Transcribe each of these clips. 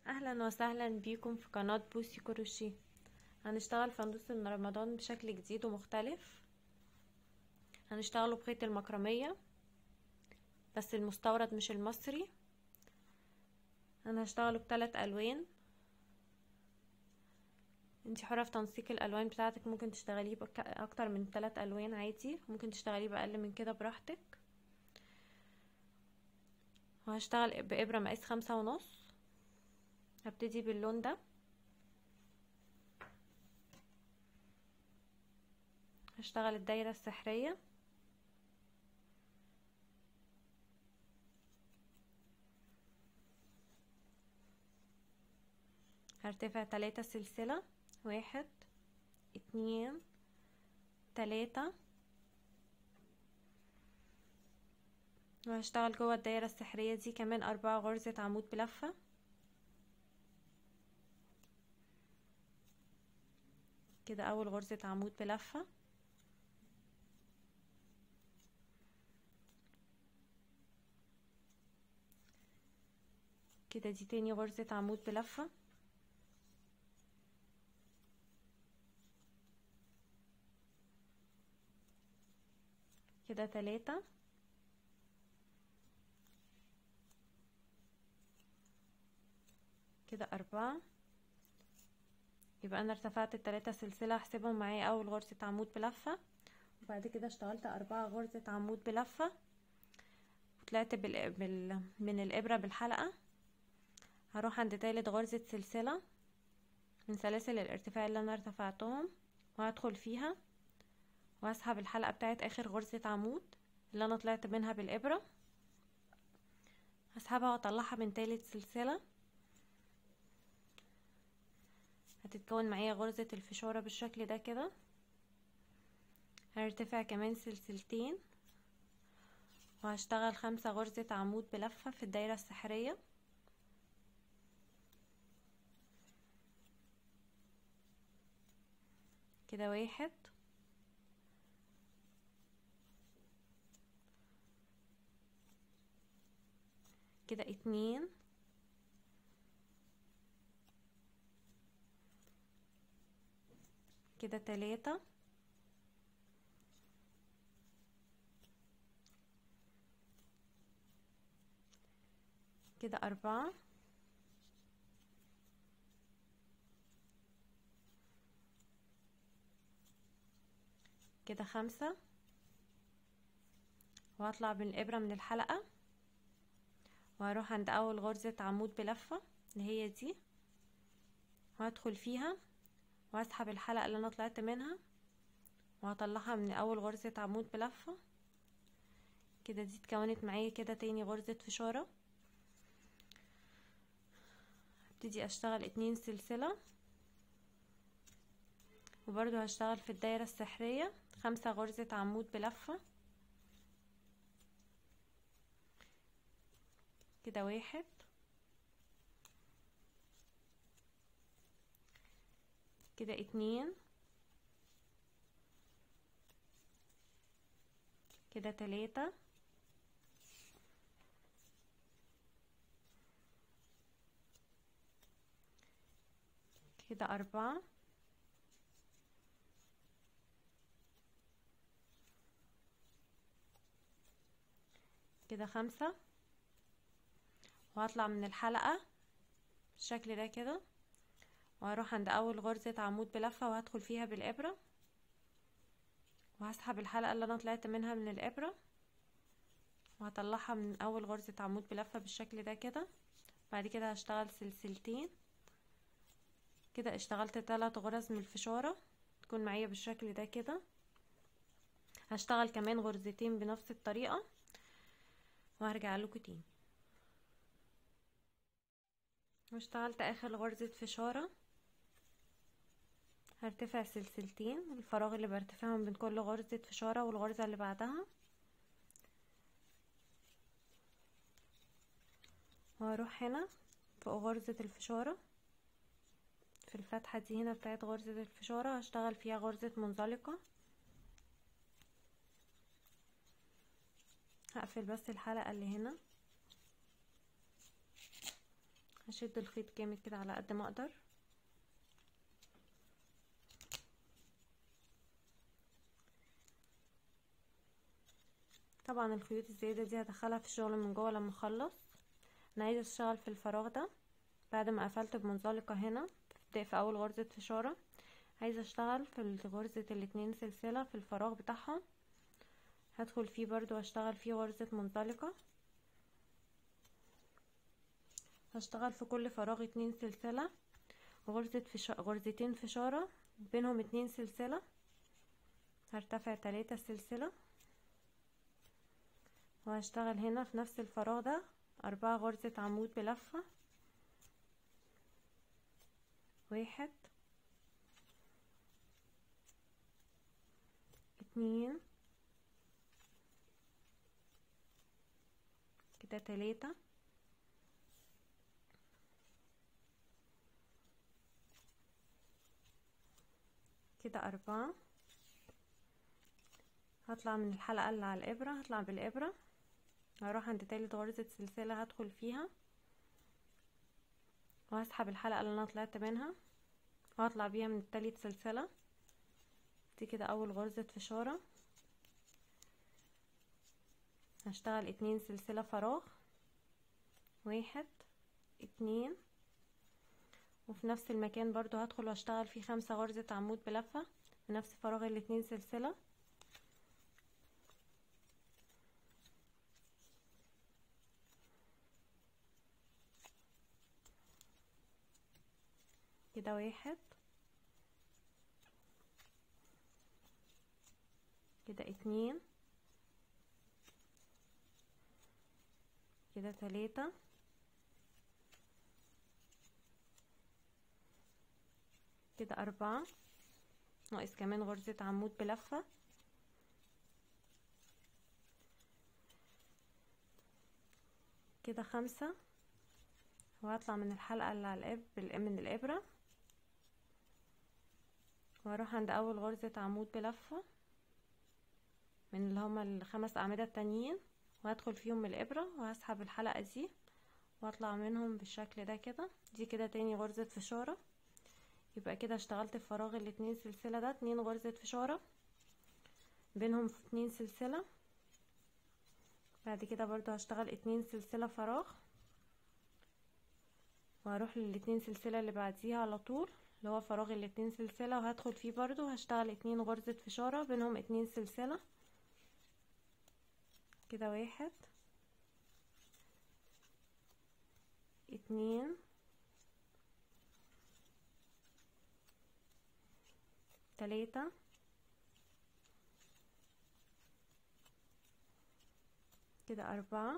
اهلا وسهلا بيكم في قناة بوسي كروشيه هنشتغل فانوس رمضان بشكل جديد ومختلف هنشتغله بخيط المكرمية بس المستورد مش المصري انا هشتغله بثلاث الوان انتي حرة في تنسيق الالوان بتاعتك ممكن تشتغليه اكتر من ثلاث الوان عادي ممكن تشتغليه باقل من كده براحتك وهشتغل بابرة مقاس خمسة ونص هبتدي باللون ده هشتغل الدايرة السحرية هرتفع تلاتة سلسلة واحد اتنين تلاتة وهشتغل جوه الدايرة السحرية دي كمان أربعة غرزة عمود بلفة كده أول غرزة عمود بلفة كده دي تاني غرزة عمود بلفة كده تلاتة كده أربعة يبقى أنا ارتفعت التلاتة سلسلة هحسبهم معايا أول غرزة عمود بلفة وبعد كده اشتغلت أربعة غرزة عمود بلفة وطلعت بال... بال... من الإبرة بالحلقة هروح عند تالت غرزة سلسلة من سلاسل الارتفاع اللي أنا ارتفعتهم وهدخل فيها وهسحب الحلقة بتاعت اخر غرزة عمود اللي انا طلعت منها بالابرة هسحبها واطلعها من تالت سلسلة هتتكون معايا غرزة الفشارة بالشكل ده كده هرتفع كمان سلسلتين وهشتغل خمسة غرزة عمود بلفة في الدايرة السحرية كده واحد كده اتنين كده تلاتة كده أربعة كده خمسة وهطلع بالإبرة من الحلقة وهروح عند اول غرزة عمود بلفة اللي هي دي وهدخل فيها وهسحب الحلقة اللي انا طلعت منها وهطلعها من اول غرزة عمود بلفة كده دي اتكونت معايا كده تاني غرزة فشارة هبتدي اشتغل اتنين سلسلة وبرضو هشتغل في الدايرة السحرية خمسة غرزة عمود بلفة كده واحد كده اتنين كده تلاتة كده أربعة كده خمسة وهطلع من الحلقة بالشكل ده كده وهروح عند اول غرزة عمود بلفة وهدخل فيها بالابرة وهسحب الحلقة اللي انا طلعت منها من الابرة وهطلعها من اول غرزة عمود بلفة بالشكل ده كده بعد كده هشتغل سلسلتين كده اشتغلت ثلاث غرز من الفشارة تكون معايا بالشكل ده كده هشتغل كمان غرزتين بنفس الطريقة وهرجع لكم تاني واشتغلت اخر غرزة فشارة هرتفع سلسلتين الفراغ اللي برتفعهم بين كل غرزة فشارة والغرزة اللي بعدها وهروح هنا فوق غرزة الفشارة في الفتحة دي هنا بتاعت غرزة الفشارة هشتغل فيها غرزة منزلقة هقفل بس الحلقة اللي هنا هشد الخيط جامد كده على قد ما اقدر طبعا الخيوط الزيادة دي هدخلها في الشغل من جوه لما اخلص انا عايزة اشتغل في الفراغ ده بعد ما قفلت بمنزلقة هنا في في اول غرزة فشارة عايزة اشتغل في غرزة الاتنين سلسلة في الفراغ بتاعها هدخل فيه برضو اشتغل فيه غرزة منزلقة هشتغل في كل فراغ اتنين سلسلة غرزة فش... غرزتين فشارة بينهم اتنين سلسلة هرتفع تلاتة سلسلة وهشتغل هنا في نفس الفراغ ده أربعة غرزة عمود بلفة واحد اتنين كده تلاتة كده أربعة هطلع من الحلقة اللي على الإبرة هطلع بالإبرة هروح عند تالت غرزة سلسلة هدخل فيها وهسحب الحلقة اللي انا طلعت منها وهطلع بيها من تالت سلسلة دي كده اول غرزة فشارة هشتغل اتنين سلسلة فراغ واحد اتنين وفي نفس المكان برضو هدخل واشتغل فيه خمسة غرزة عمود بلفة في نفس فراغ الاتنين سلسلة كده واحد كده اتنين كده تلاتة كده أربعة ناقص كمان غرزة عمود بلفة كده خمسة وهطلع من الحلقة اللي على الإب من الإبرة واروح عند اول غرزة عمود بلفة من اللي هما الخمس اعمدة التانيين وهدخل فيهم الابرة وهسحب الحلقة دي واطلع منهم بالشكل ده كده دي كده تاني غرزة فشارة يبقى كده اشتغلت في فراغ الاتنين سلسلة ده اتنين غرزة فشارة بينهم اتنين سلسلة بعد كده برضو هشتغل اتنين سلسلة فراغ وهروح للاتنين سلسلة اللي بعديها على طول اللي هو فراغ الاتنين سلسلة وهدخل فيه برضو هشتغل اتنين غرزة فشارة بينهم اتنين سلسلة كده واحد اتنين تلاتة كده أربعة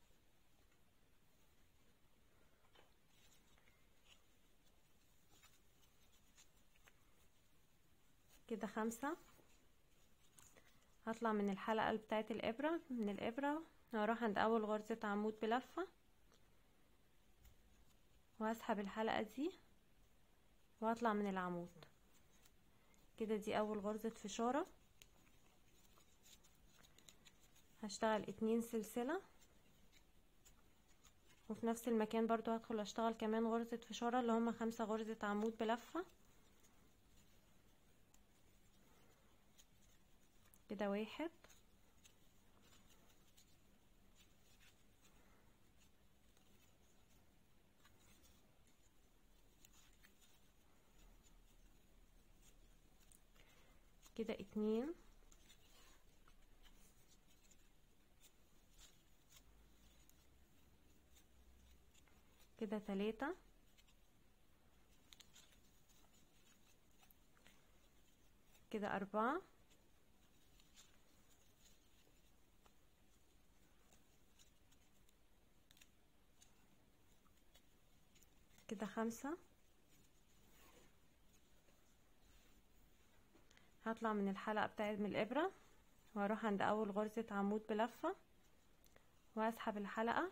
كده خمسة هطلع من الحلقة بتاعت الإبرة من الإبرة هروح عند أول غرزة عمود بلفة وهسحب الحلقة دي وهطلع من العمود كده دي أول غرزة فشارة هشتغل اتنين سلسلة وفي نفس المكان برضو هدخل اشتغل كمان غرزة فشارة اللي هما خمسة غرزة عمود بلفة كده واحد كده اتنين كده تلاتة كده أربعة كده خمسة هطلع من الحلقة بتاعت من الإبرة وهروح عند أول غرزة عمود بلفة وهسحب الحلقة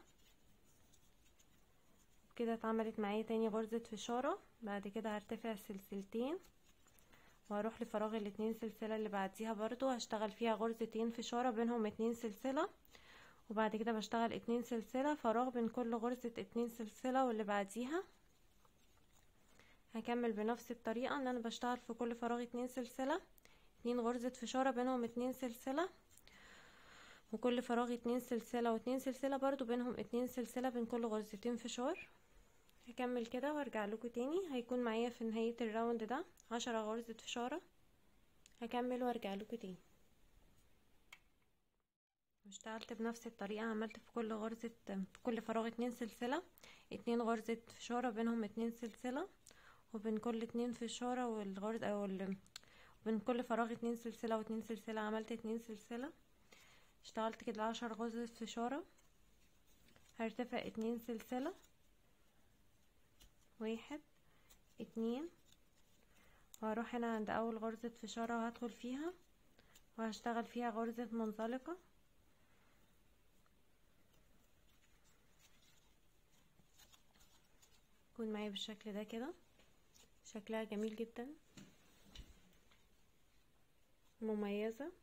كده اتعملت معايا تاني غرزة فشارة بعد كده هرتفع سلسلتين وهروح لفراغ الاتنين سلسلة اللي بعديها برضو هشتغل فيها غرزتين فشارة بينهم اتنين سلسلة وبعد كده بشتغل اتنين سلسلة فراغ بين كل غرزة اتنين سلسلة واللي بعديها هكمل بنفس الطريقة ان انا بشتغل في كل فراغ اتنين سلسلة اتنين غرزة فشارة بينهم اتنين سلسلة وكل فراغ اتنين سلسلة واتنين سلسلة برضو بينهم اتنين سلسلة بين كل غرزتين فشار هكمل كده وارجع لكم تاني هيكون معايا في نهاية الراوند ده عشرة غرزة فشارة هكمل وارجع لكم تاني اشتغلت بنفس الطريقة عملت في كل غرزة في كل فراغ اتنين سلسلة اتنين غرزة فشارة بينهم اتنين سلسلة وبين كل اتنين فشارة والغرز او ال... وبين كل فراغ اتنين سلسلة واتنين سلسلة عملت اتنين سلسلة اشتغلت كده عشر غرزة فشارة هرتفع اتنين سلسلة واحد اتنين وهروح هنا عند اول غرزة فشارة وهدخل فيها وهشتغل فيها غرزة منزلقة تكون معايا بالشكل ده كده شكلها جميل جدا مميزة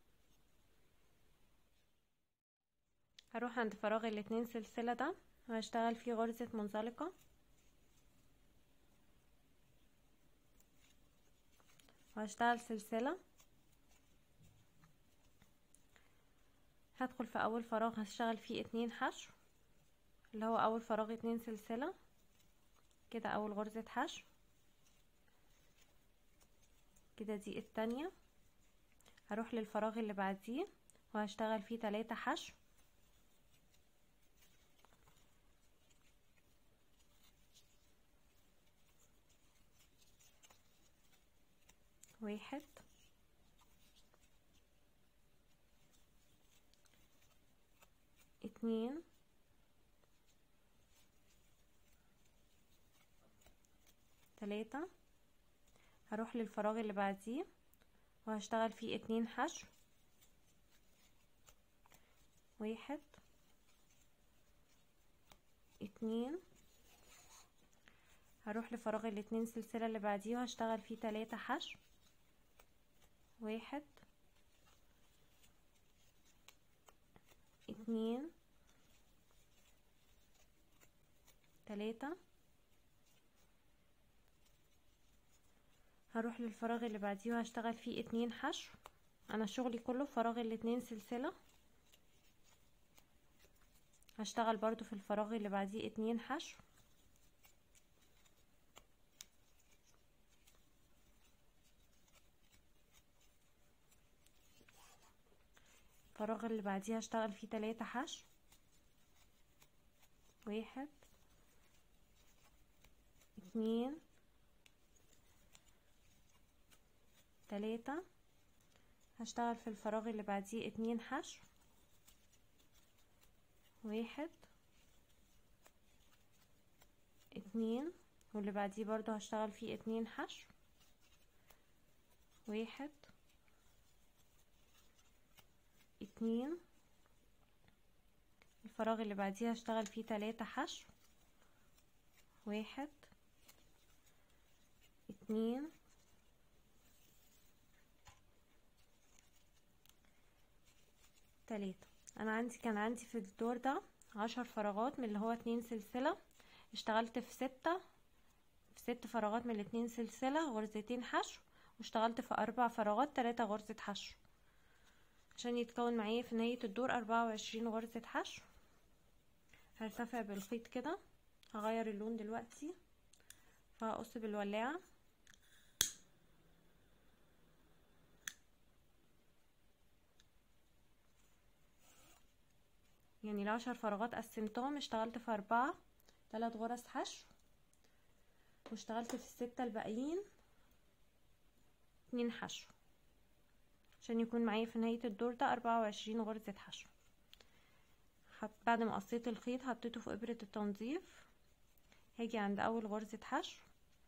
هروح عند فراغ الاتنين سلسلة ده وهشتغل فيه غرزة منزلقة وهشتغل سلسلة هدخل في اول فراغ هشتغل فيه اتنين حشو اللي هو اول فراغ اتنين سلسلة كده اول غرزة حشو كده دي التانية هروح للفراغ اللي بعديه وهشتغل فيه تلاتة حشو واحد اتنين تلاتة هروح للفراغ اللي بعديه وهشتغل فيه اتنين حشو واحد اتنين هروح لفراغ الاتنين سلسلة اللي بعديه وهشتغل فيه تلاتة حشو واحد اتنين تلاتة هروح للفراغ اللي بعديه وهشتغل فيه اتنين حشو انا شغلي كله فراغ الاتنين سلسلة هشتغل برضو في الفراغ اللي بعديه اتنين حشو الفراغ اللي بعديه هشتغل فيه تلاتة حشو واحد اتنين تلاتة هشتغل في الفراغ اللي بعديه اتنين حشو واحد اتنين واللي بعديه برضو هشتغل فيه اتنين حشو واحد اتنين الفراغ اللي بعديه هشتغل فيه تلاتة حشو واحد اتنين تلاتة انا عندي كان عندي في الدور ده عشر فراغات من اللي هو اتنين سلسلة اشتغلت في ستة في ست فراغات من الاتنين سلسلة غرزتين حشو واشتغلت في اربع فراغات تلاتة غرزة حشو عشان يتكون معايا في نهاية الدور اربعة وعشرين غرزة حشو هرتفع بالخيط كده هغير اللون دلوقتي فهقص بالولاعة يعني العشر فراغات قسمتهم اشتغلت في اربعة تلات غرز حشو واشتغلت في الستة الباقيين اتنين حشو عشان يكون معايا في نهاية الدور ده اربعة وعشرين غرزة حشو حط بعد ما قصيت الخيط حطيته في ابرة التنظيف هاجي عند اول غرزة حشو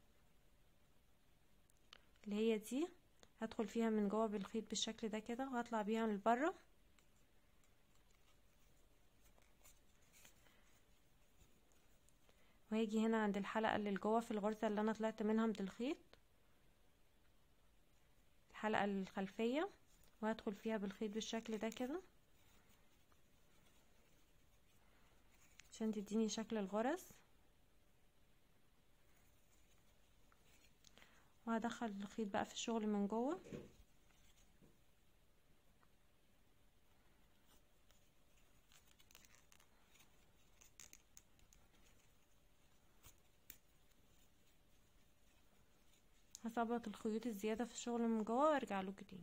اللي هي دي هدخل فيها من جوه بالخيط بالشكل ده كده وهطلع بيها من بره وهاجي هنا عند الحلقة اللي جوه في الغرزة اللي انا طلعت منها من الخيط الحلقة الخلفية وهدخل فيها بالخيط بالشكل ده كده عشان تديني شكل الغرز وهدخل الخيط بقى في الشغل من جوه هظبط الخيوط الزياده في الشغل من جوه وارجع لكم تاني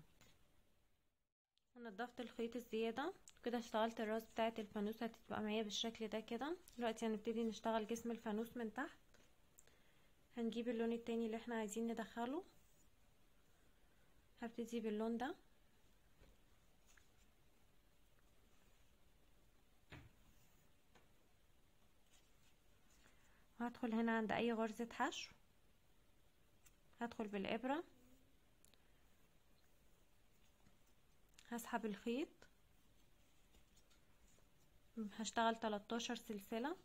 نضفت الخيط الزياده كده اشتغلت الراس بتاعه الفانوس هتبقى معايا بالشكل ده كده دلوقتي هنبتدي نشتغل جسم الفانوس من تحت هنجيب اللون التاني اللي احنا عايزين ندخله هبتدي باللون ده وهدخل هنا عند اي غرزة حشو هدخل بالابرة هسحب الخيط هشتغل 13 سلسلة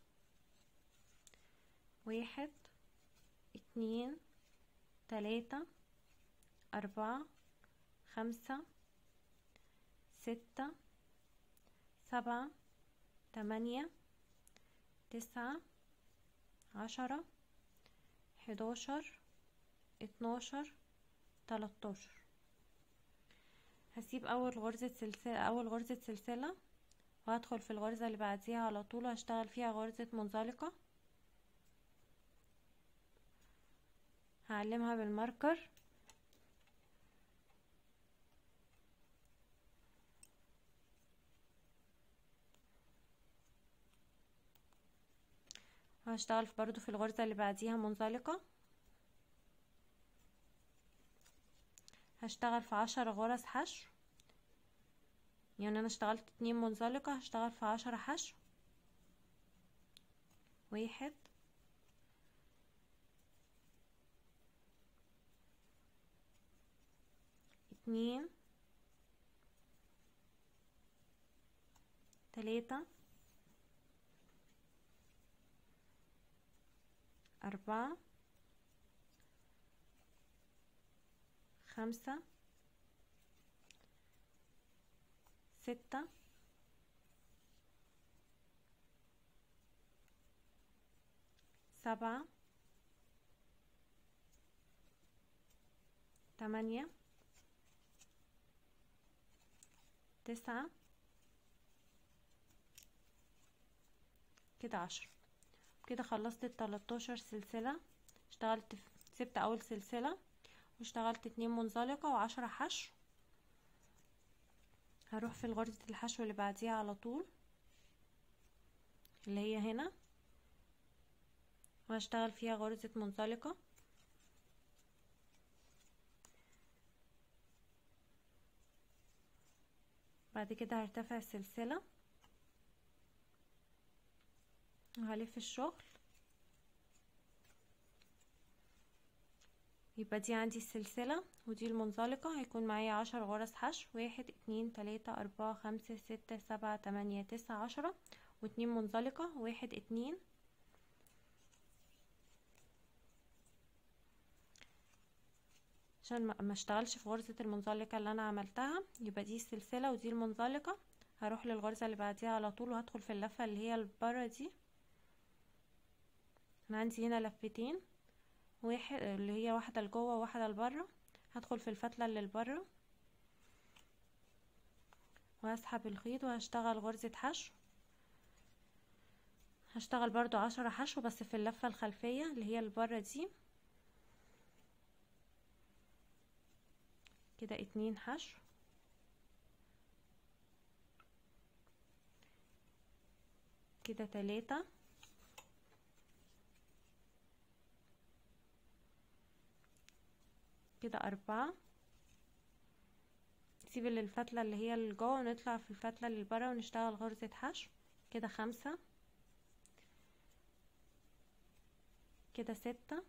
واحد اتنين تلاتة أربعة خمسة ستة سبعة تمانية تسعة عشرة حداشر اتناشر تلاتاشر هسيب اول غرزة سلسلة اول غرزة سلسلة وهدخل في الغرزة اللي بعديها على طول هشتغل فيها غرزة منزلقة هعلمها بالماركر وهشتغل برضو في الغرزة اللي بعديها منزلقة هشتغل في عشر غرز حشو يعني انا اشتغلت اتنين منزلقة هشتغل في عشرة حشو واحد اتنين تلاتة أربعة خمسة ستة سبعة تمانية تسعة كده عشرة كده خلصت التلاتاشر سلسلة اشتغلت سبت اول سلسلة واشتغلت اتنين منزلقة وعشرة حشو هروح في غرزة الحشو اللي بعديها على طول اللي هي هنا وهشتغل فيها غرزة منزلقة بعد كده هرتفع السلسلة وهلف الشغل يبقى دي عندي السلسلة ودي المنزلقة هيكون معايا عشر غرز حشو واحد اتنين تلاتة اربعة خمسة ستة سبعة تمانية تسعة عشرة واتنين منزلقة واحد اتنين عشان ما اشتغلش في غرزة المنزلقة اللي انا عملتها يبقى دي السلسلة ودي المنزلقة هروح للغرزة اللي بعديها على طول وهدخل في اللفة اللي هي البرة دي انا عندي هنا لفتين واحد اللي هي واحدة لجوه وواحدة لبره هدخل في الفتلة اللي لبره وهسحب الخيط وهشتغل غرزة حشو هشتغل برضو عشرة حشو بس في اللفة الخلفية اللي هي البره دي كده اتنين حشو كده تلاتة كده أربعة نسيب الفتلة اللي هي اللي جوه ونطلع في الفتلة اللي برا ونشتغل غرزة حشو كده خمسة كده ستة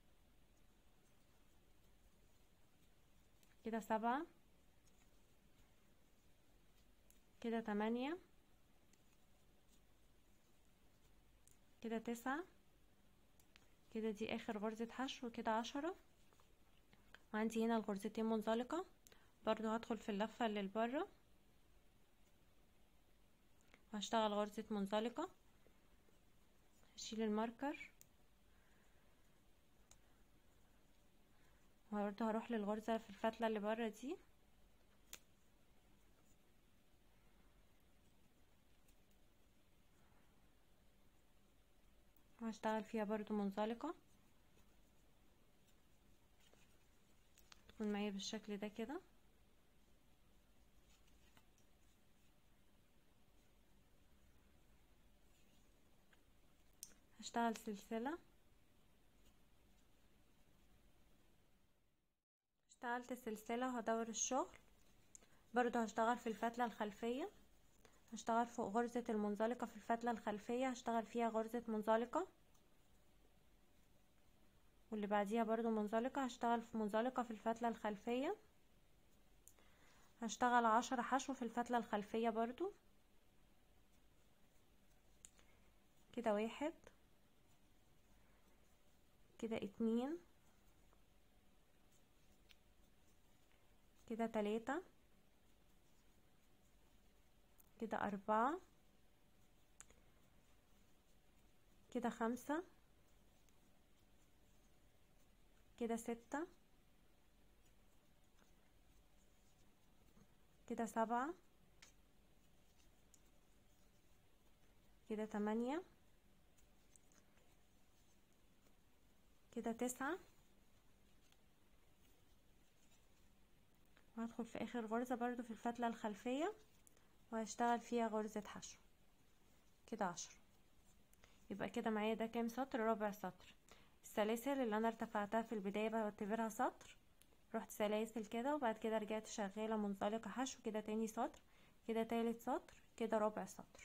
كده سبعة كده تمانية كده تسعة كده دي اخر غرزة حشو كده عشرة وعندي هنا الغرزتين منزلقة برضو هدخل في اللفة اللي لبره وهشتغل غرزة منزلقة هشيل الماركر وبرضه هروح للغرزة في الفتلة اللي برا دي وهشتغل فيها برضو منزلقة تكون معايا بالشكل ده كده هشتغل سلسلة اشتغلت السلسلة وهدور الشغل برضو هشتغل في الفتلة الخلفية هشتغل فوق غرزة المنزلقة في الفتلة الخلفية هشتغل فيها غرزة منزلقة واللي بعديها برضو منزلقة هشتغل في منزلقة في الفتلة الخلفية هشتغل عشرة حشو في الفتلة الخلفية برضو كده واحد كده اتنين كده تلاتة كده أربعة كده خمسة كده ستة كده سبعة كده تمانية كده تسعة وهدخل في اخر غرزة برضو في الفتلة الخلفية وهشتغل فيها غرزة حشو كده عشرة يبقى كده معايا ده كام سطر ربع سطر السلاسل اللي انا ارتفعتها في البداية بعتبرها سطر رحت سلاسل كده وبعد كده رجعت شغالة منزلقة حشو كده تاني سطر كده تالت سطر كده ربع سطر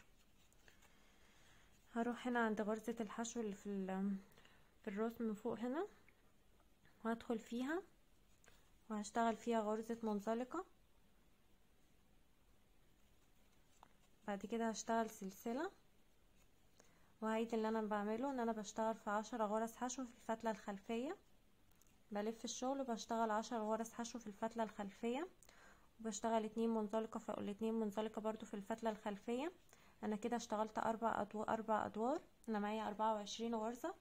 هروح هنا عند غرزة الحشو اللي في في الراس من فوق هنا وهدخل فيها وهشتغل فيها غرزة منزلقة بعد كده هشتغل سلسلة وهعيد اللي انا بعمله ان انا بشتغل في عشرة غرز حشو في الفتلة الخلفية بلف الشغل وبشتغل عشر غرز حشو في الفتلة الخلفية وبشتغل اتنين منزلقة فوق الاتنين منزلقة برضو في الفتلة الخلفية انا كده اشتغلت اربع ادوار اربع ادوار انا معايا اربعة وعشرين غرزة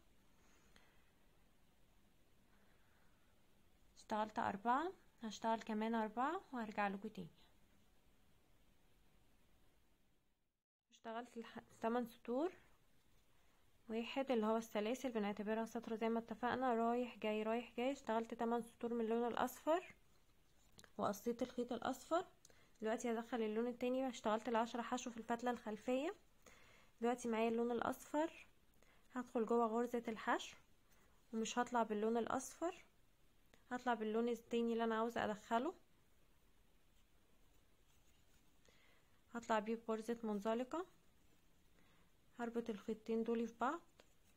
اشتغلت اربعة هشتغل كمان اربعة وهرجع لكم تاني اشتغلت تمن سطور واحد اللي هو السلاسل بنعتبرها سطر زي ما اتفقنا رايح جاي رايح جاي اشتغلت تمن سطور من اللون الاصفر وقصيت الخيط الاصفر دلوقتي هدخل اللون التاني اشتغلت العشرة حشو في الفتلة الخلفية دلوقتي معايا اللون الاصفر هدخل جوه غرزة الحشو ومش هطلع باللون الاصفر هطلع باللون التاني اللي انا عاوزة ادخله هطلع بيه بغرزة منزلقة هربط الخيطين دول في بعض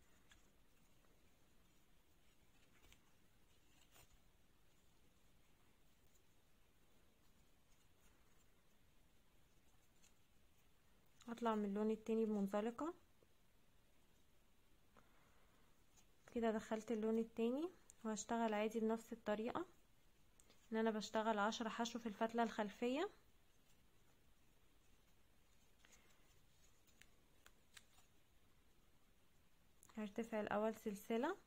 هطلع من اللون التاني بمنزلقة كده دخلت اللون التاني وهشتغل عادي بنفس الطريقة ان انا بشتغل عشرة حشو في الفتلة الخلفية هرتفع الاول سلسلة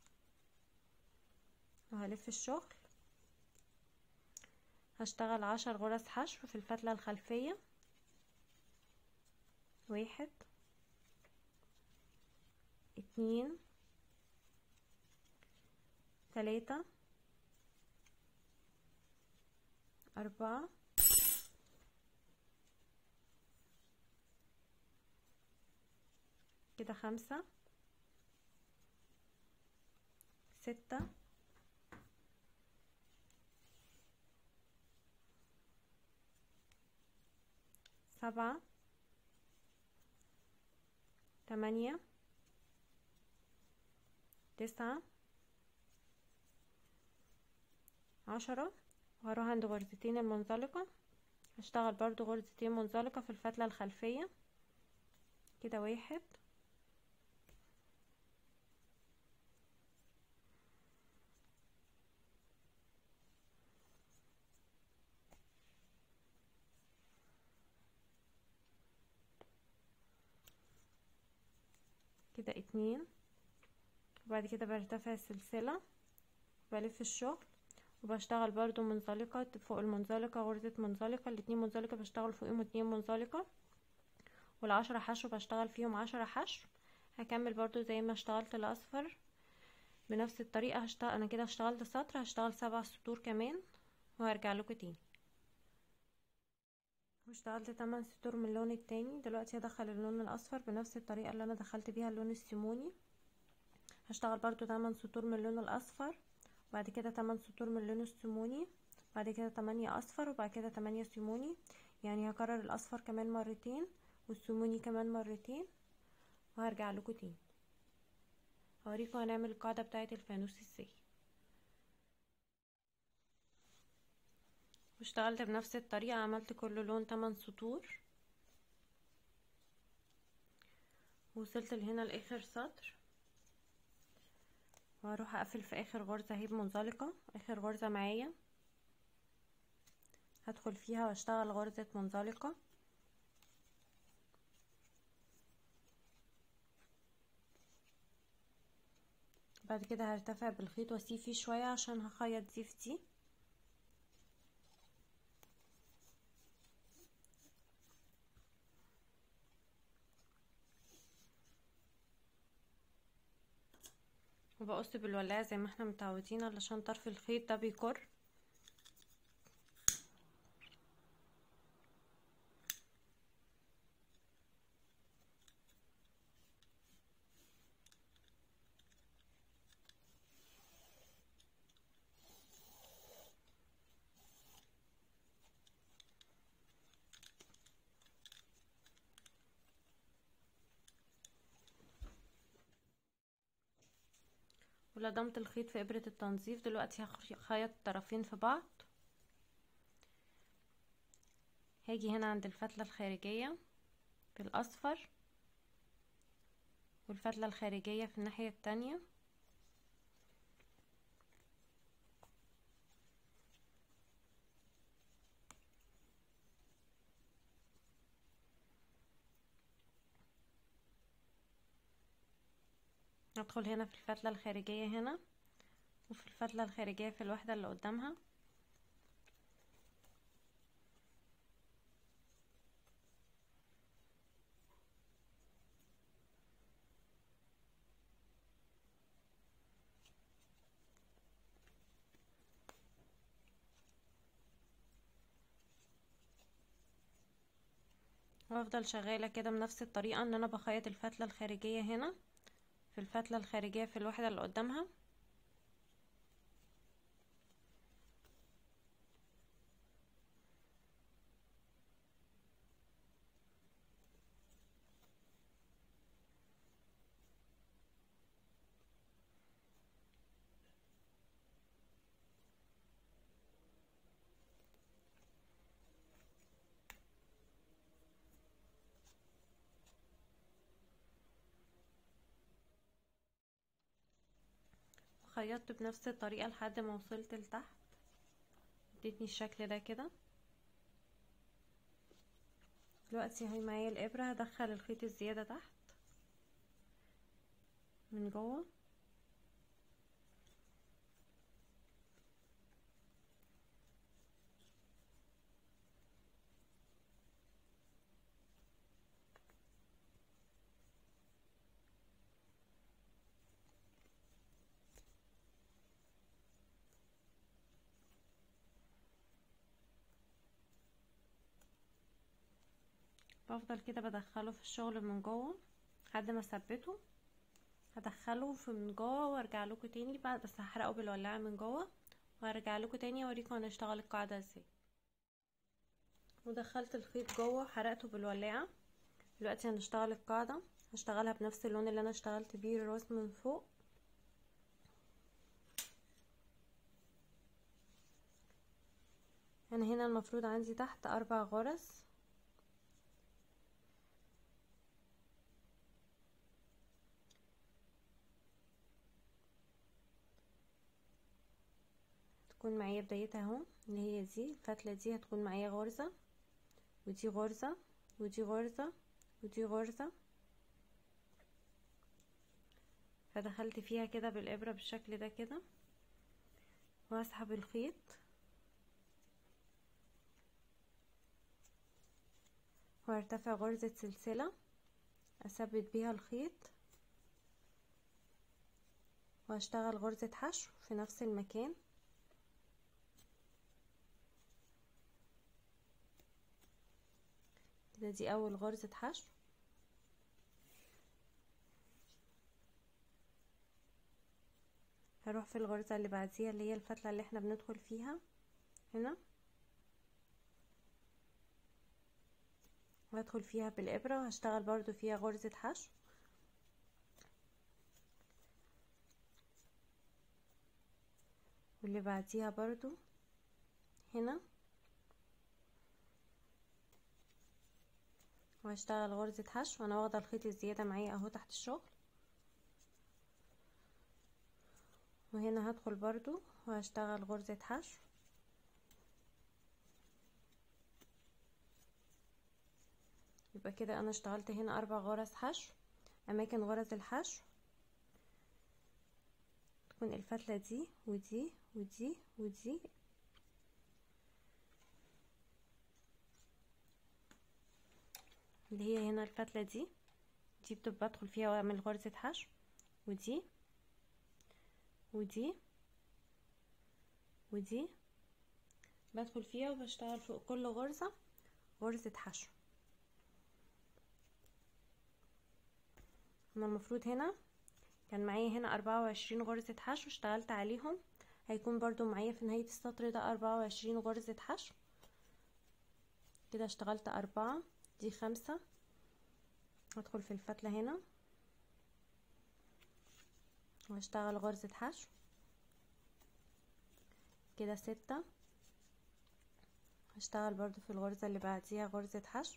وهلف الشغل هشتغل عشر غرز حشو في الفتلة الخلفية واحد اتنين تلاتة أربعة كده خمسة ستة سبعة تمانية تسعة عشرة وهروح عند غرزتين المنزلقة هشتغل برضو غرزتين منزلقة في الفتلة الخلفية كده واحد كده اتنين وبعد كده برتفع السلسلة بلف الشغل وبشتغل برضو منزلقة فوق المنزلقة غرزة منزلقة الاتنين منزلقة بشتغل فوقهم اتنين منزلقة والعشرة حشو بشتغل فيهم عشرة حشو هكمل برضو زي ما اشتغلت الاصفر بنفس الطريقة هشتغل انا كده اشتغلت سطر هشتغل سبع سطور كمان وهرجع لكم تاني واشتغلت 8 سطور من اللون التاني دلوقتي هدخل اللون الاصفر بنفس الطريقة اللي انا دخلت بيها اللون السيموني هشتغل برضو 8 سطور من اللون الاصفر وبعد كده 8 سطور من اللون السيموني بعد كده 8 اصفر وبعد كده 8 سيموني يعني هكرر الاصفر كمان مرتين والسيموني كمان مرتين وهرجع لكم تاني هوريكم هنعمل القاعدة بتاعة الفانوس ازاي واشتغلت بنفس الطريقة عملت كل لون 8 سطور وصلت لهنا لاخر سطر وهروح اقفل في اخر غرزة اهي منزلقة اخر غرزة معايا هدخل فيها واشتغل غرزة منزلقة بعد كده هرتفع بالخيط واسيب فيه شوية عشان هخيط زيف دي وبقص بالولاعة زي ما احنا متعودين علشان طرف الخيط ده بيكر ولضمت الخيط في ابرة التنظيف دلوقتي هخيط الطرفين في بعض هاجي هنا عند الفتلة الخارجية في الاصفر والفتلة الخارجية في الناحية التانية ادخل هنا في الفتلة الخارجية هنا وفي الفتلة الخارجية في الوحدة اللي قدامها وافضل شغالة كده بنفس الطريقة ان انا بخيط الفتلة الخارجية هنا في الفتلة الخارجية في الوحدة اللي قدامها خيطت بنفس الطريقة لحد ما وصلت لتحت ادتني الشكل ده كده دلوقتي اهي معايا الابرة هدخل الخيط الزيادة تحت من جوه بفضل كده بدخله في الشغل من جوه لحد ما اثبته هدخله في من جوه وارجع لكم تاني بعد بس هحرقه بالولاعه من جوه وهرجع لكم تاني اوريكم هنشتغل القاعده ازاي ودخلت الخيط جوه حرقته بالولاعه دلوقتي هنشتغل القاعده هشتغلها بنفس اللون اللي انا اشتغلت بيه الراس من فوق انا هنا المفروض عندي تحت اربع غرز تكون معايا بدايتها اهو اللي هي دي الفتلة دي هتكون معايا غرزة ودي غرزة ودي غرزة ودي غرزة فدخلت فيها كده بالابرة بالشكل ده كده واسحب الخيط وارتفع غرزة سلسلة اثبت بيها الخيط واشتغل غرزة حشو في نفس المكان كده دي اول غرزة حشو هروح في الغرزة اللي بعديها اللي هي الفتلة اللي احنا بندخل فيها هنا وهدخل فيها بالإبرة وهشتغل برضو فيها غرزة حشو واللي بعديها برضو هنا وهشتغل غرزة حشو وانا واخدة الخيط الزيادة معايا اهو تحت الشغل وهنا هدخل برضو وهشتغل غرزة حشو يبقى كده انا اشتغلت هنا اربع غرز حشو اماكن غرز الحشو تكون الفتلة دي ودي ودي ودي اللي هي هنا الفتلة دي دي بتبقى بدخل فيها واعمل غرزة حشو ودي ودي ودي بدخل فيها وبشتغل فوق كل غرزة غرزة حشو انا المفروض هنا كان معايا هنا اربعة وعشرين غرزة حشو اشتغلت عليهم هيكون برضو معايا في نهاية السطر ده اربعة وعشرين غرزة حشو كده اشتغلت اربعة دي خمسة هدخل في الفتلة هنا واشتغل غرزة حشو كده ستة هشتغل برضو في الغرزة اللي بعديها غرزة حشو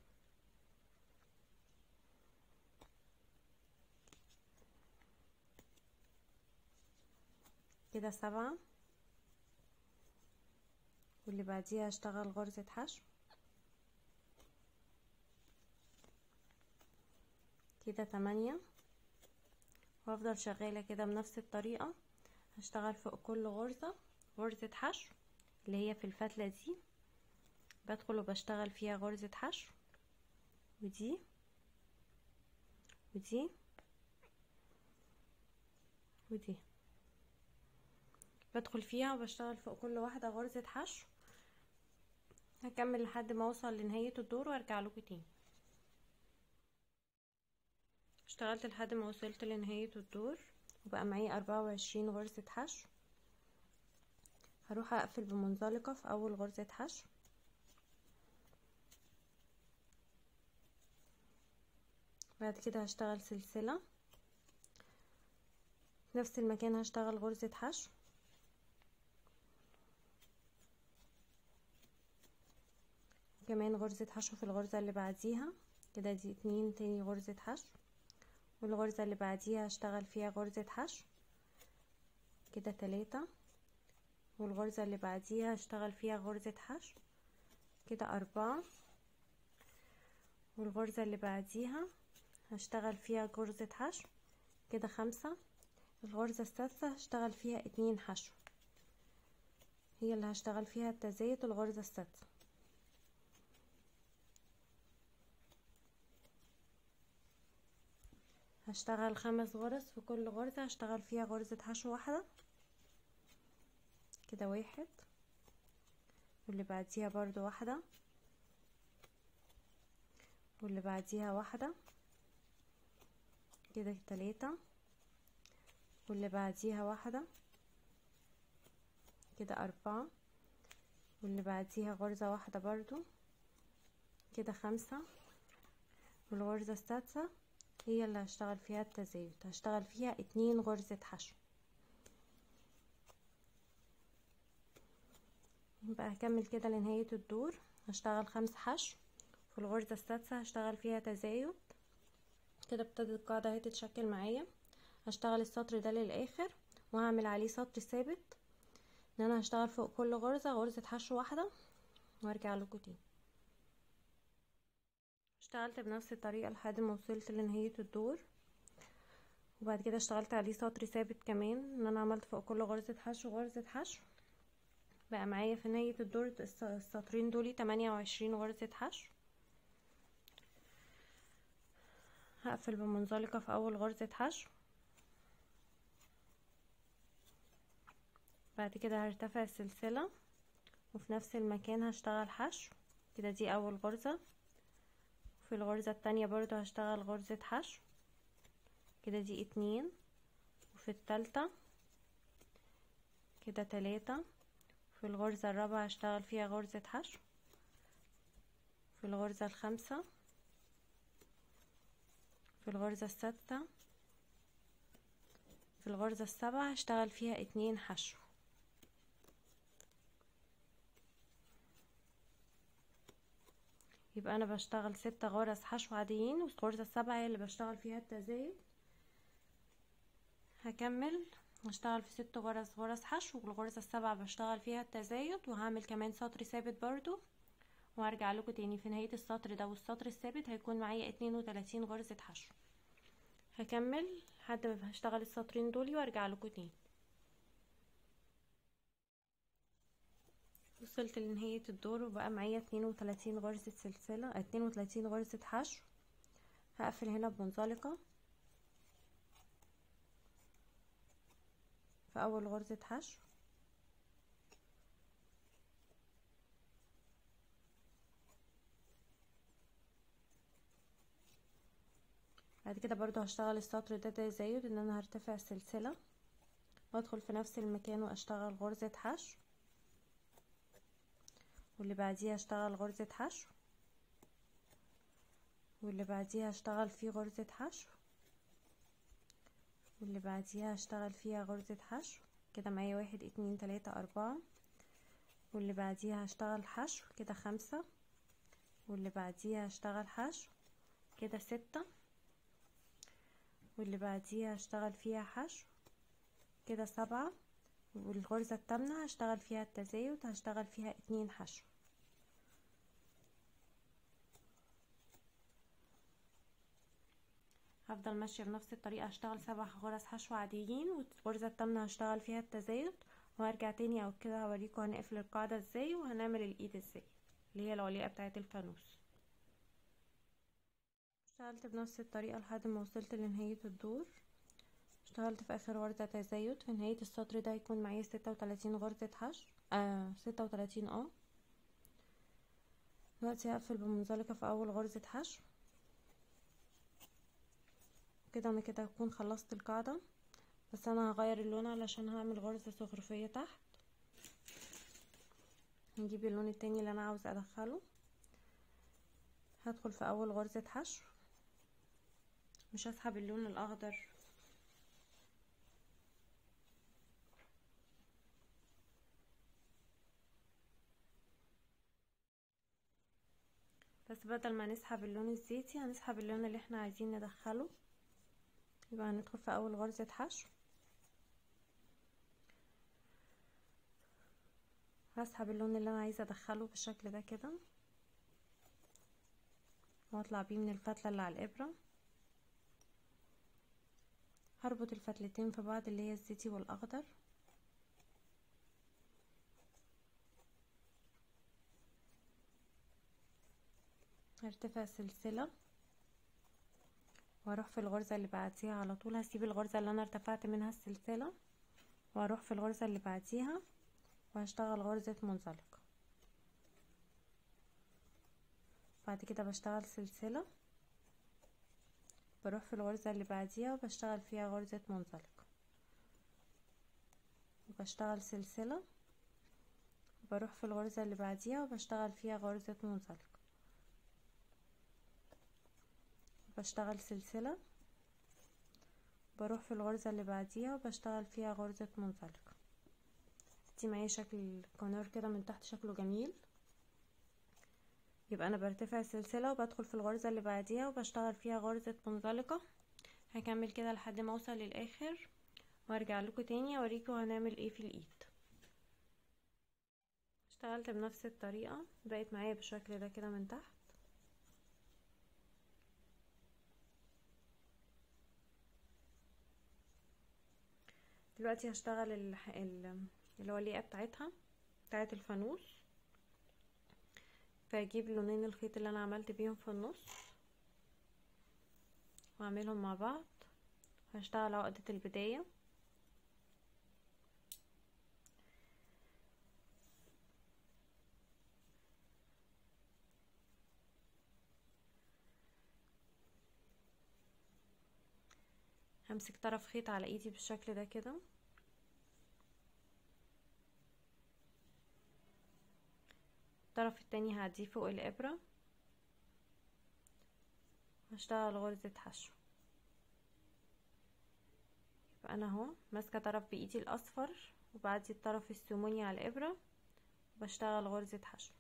كده سبعة واللي بعديها هشتغل غرزة حشو كده تمانية وافضل شغالة كده بنفس الطريقة هشتغل فوق كل غرزة غرزة حشو اللي هي في الفتلة دي بدخل وبشتغل فيها غرزة حشو ودي ودي ودي بدخل فيها وبشتغل فوق كل واحدة غرزة حشو هكمل لحد ما اوصل لنهاية الدور وارجع لكم تاني اشتغلت لحد ما وصلت لنهاية الدور وبقى معايا اربعة وعشرين غرزة حشو هروح اقفل بمنزلقة في اول غرزة حشو بعد كده هشتغل سلسلة في نفس المكان هشتغل غرزة حشو كمان غرزة حشو في الغرزة اللي بعديها كده دي اتنين تاني غرزة حشو والغرزة اللي بعديها هشتغل فيها غرزة حشو كده تلاتة والغرزة اللي بعديها هشتغل فيها غرزة حشو كده أربعة والغرزة اللي بعديها هشتغل فيها غرزة حشو كده خمسة الغرزة السادسة هشتغل فيها اتنين حشو هي اللي هشتغل فيها التزايد الغرزة السادسة هشتغل خمس غرز في كل غرزة هشتغل فيها غرزة حشو واحدة كده واحد واللي بعديها برضو واحدة واللي بعديها واحدة كده تلاتة واللي بعديها واحدة كده أربعة واللي بعديها غرزة واحدة برضو كده خمسة والغرزة السادسة هي اللي هشتغل فيها التزايد هشتغل فيها اتنين غرزة حشو يبقى هكمل كده لنهاية الدور هشتغل خمس حشو في الغرزة السادسة هشتغل فيها تزايد كده ابتدت القاعدة اهي تتشكل معايا هشتغل السطر ده للاخر وهعمل عليه سطر ثابت ان انا هشتغل فوق كل غرزة غرزة حشو واحدة وارجع لكم تاني اشتغلت بنفس الطريقة لحد ما وصلت لنهاية الدور وبعد كده اشتغلت عليه سطر ثابت كمان ان انا عملت فوق كل غرزة حشو غرزة حشو بقى معايا في نهاية الدور السطرين دولي تمانية وعشرين غرزة حشو هقفل بمنزلقة في اول غرزة حشو بعد كده هرتفع السلسلة وفي نفس المكان هشتغل حشو كده دي اول غرزة في الغرزة التانية برضو هشتغل غرزة حشو كده دي اتنين وفي التالتة كده تلاتة في الغرزة الرابعة هشتغل فيها غرزة حشو في الغرزة الخامسة في الغرزة السادسة في الغرزة السابعة هشتغل فيها اتنين حشو يبقى انا بشتغل ستة غرز حشو عاديين والغرزة السابعة هي اللي بشتغل فيها التزايد هكمل هشتغل في ست غرز غرز حشو والغرزة السابعة بشتغل فيها التزايد وهعمل كمان سطر ثابت برضو وهرجع لكم تاني في نهاية السطر ده والسطر الثابت هيكون معايا اتنين وتلاتين غرزة حشو هكمل لحد ما هشتغل السطرين دول وارجع لكم تاني وصلت لنهاية الدور وبقى معايا اتنين وتلاتين غرزة سلسلة اتنين وتلاتين غرزة حشو هقفل هنا بمنزلقة في اول غرزة حشو بعد كده برضو هشتغل السطر ده تزايد ان انا هرتفع السلسلة وادخل في نفس المكان واشتغل غرزة حشو واللي بعديها اشتغل غرزة حشو واللي بعديها اشتغل فيه غرزة حشو واللي بعديها هشتغل فيها غرزة حشو كده معايا واحد اتنين تلاتة اربعة واللي بعديها هشتغل حشو كده خمسة واللي بعديها هشتغل حشو كده ستة واللي بعديها هشتغل فيها حشو كده سبعة والغرزة التامنة هشتغل فيها التزايد هشتغل فيها اتنين حشو هفضل ماشية بنفس الطريقة هشتغل سبع غرز حشو عاديين والغرزة التامنة هشتغل فيها التزايد وهرجع تاني او كده هوريكم هنقفل القاعدة ازاي وهنعمل الايد ازاي اللي هي العليقة بتاعة الفانوس اشتغلت بنفس الطريقة لحد ما وصلت لنهاية الدور اشتغلت في اخر غرزة تزايد في نهاية السطر ده هيكون معايا ستة وتلاتين غرزة حشو اه ستة وتلاتين اه دلوقتي هقفل بمنزلقة في اول غرزة حشو كده انا كده هكون خلصت القاعدة بس انا هغير اللون علشان هعمل غرزة زخرفية تحت نجيب اللون التاني اللي انا عاوز ادخله هدخل في اول غرزة حشو مش هسحب اللون الاخضر بس بدل ما نسحب اللون الزيتي هنسحب اللون اللي احنا عايزين ندخله يبقى هندخل في اول غرزة حشو هسحب اللون اللي انا عايزة ادخله بالشكل ده كده واطلع بيه من الفتلة اللي على الابرة هربط الفتلتين في بعض اللي هي الزيتي والاخضر هرتفع سلسلة واروح في الغرزة اللي بعديها على طول هسيب الغرزة اللي انا ارتفعت منها السلسلة واروح في الغرزة اللي بعديها وهشتغل غرزة منزلقة بعد كده بشتغل سلسلة بروح في الغرزة اللي بعديها وبشتغل فيها غرزة منزلقة وبشتغل سلسلة بروح في الغرزة اللي بعديها وبشتغل فيها غرزة منزلقة بشتغل سلسلة بروح في الغرزة اللي بعديها وبشتغل فيها غرزة منزلقة دي معايا شكل الكونور كده من تحت شكله جميل يبقى انا برتفع السلسلة وبدخل في الغرزة اللي بعديها وبشتغل فيها غرزة منزلقة هكمل كده لحد ما اوصل للاخر وارجع لكم تاني اوريكم هنعمل ايه في الايد اشتغلت بنفس الطريقة بقت معايا بالشكل ده كده من تحت دلوقتي هشتغل الح... ال- الوليقة بتاعتها بتاعت الفانوس فاجيب لونين الخيط اللي انا عملت بيهم في النص واعملهم مع بعض هشتغل عقدة البداية همسك طرف خيط على ايدي بالشكل ده كده الطرف التاني هعديه فوق الابرة هشتغل غرزة حشو يبقى انا اهو ماسكة طرف بايدي الاصفر وبعدي الطرف السموني على الابرة وبشتغل غرزة حشو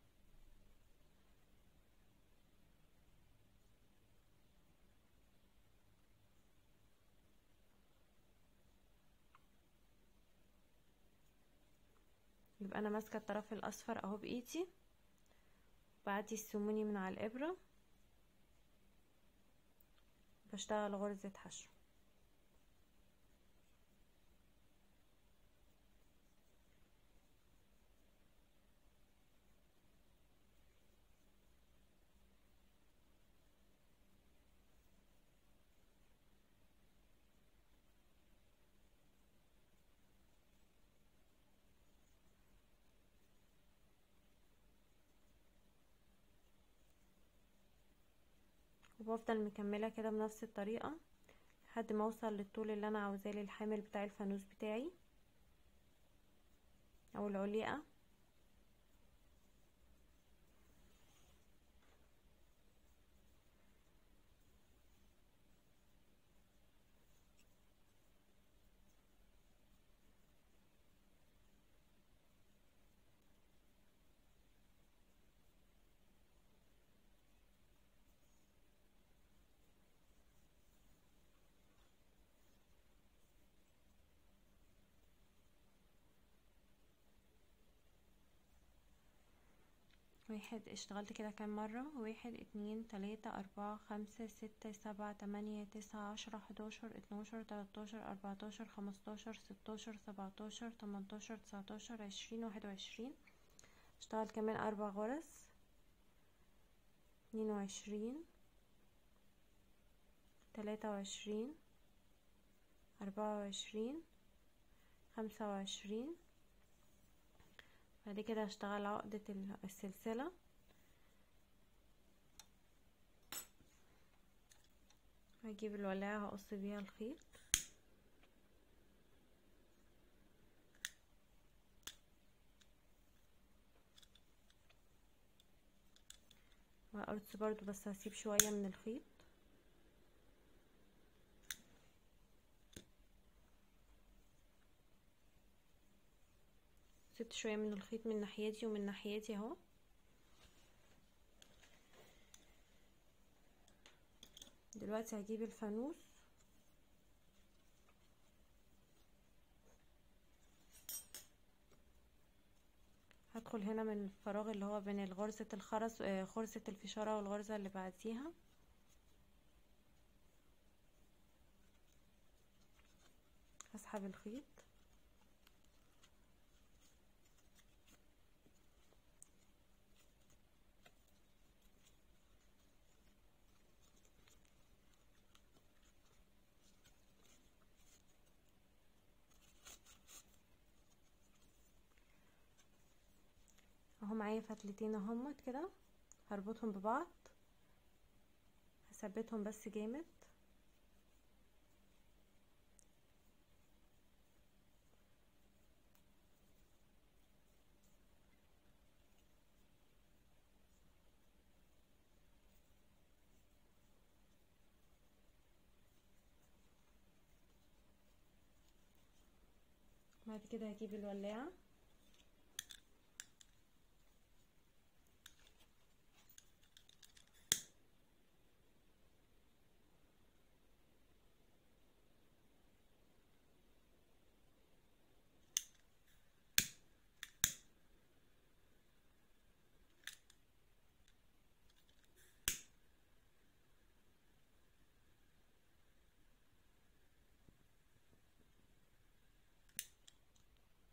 يبقى انا ماسكه الطرف الاصفر اهو بايدي بعدي السموني من على الابره بشتغل غرزه حشو وبفضل مكمله كده بنفس الطريقه لحد ما اوصل للطول اللي انا عاوزاه للحامل بتاع الفانوس بتاعي او العليقه واحد اشتغلت كده كام مرة واحد اتنين تلاتة اربعة خمسة ستة سبعة تمانية تسعة عشرة حداشر اتناشر تلاتاشر اربعتاشر خمستاشر ستاشر سبعتاشر تمنتاشر تسعتاشر عشرين واحد وعشرين اشتغل كمان اربع غرز اتنين وعشرين تلاتة وعشرين اربعة وعشرين خمسة وعشرين بعد كده هشتغل عقدة السلسلة هجيب الولاعة هقص بيها الخيط وهقص برضو بس هسيب شوية من الخيط سبت شويه من الخيط من ناحيتي ومن ناحيتي اهو دلوقتي هجيب الفانوس هدخل هنا من الفراغ اللي هو بين غرزة الخرز غرزة الفشارة والغرزة اللي بعديها هسحب الخيط اهو معايا فتلتين اهمت كده هربطهم ببعض هثبتهم بس جامد بعد كده هجيب الولاعه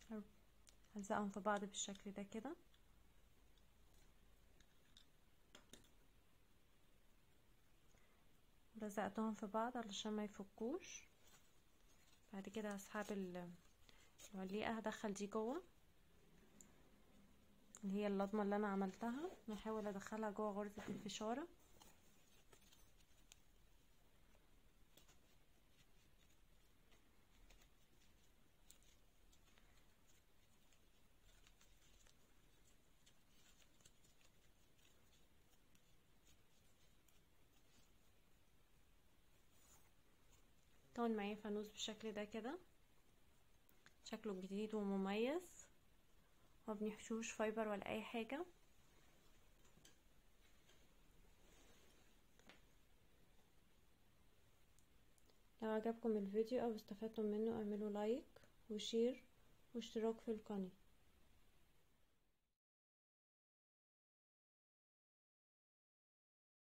هلزقهم في بعض بالشكل ده كده لزقتهم في بعض علشان ما يفكوش بعد كده هسحب العليقة هدخل دي جوه اللي هي اللضمة اللي انا عملتها نحاول ادخلها جوه غرزة الفشارة طبعا معايا فانوس بالشكل ده كده شكله جديد ومميز مبنحشوش فايبر ولا اي حاجة لو عجبكم الفيديو او استفدتم منه اعملوا لايك وشير واشتراك في القناه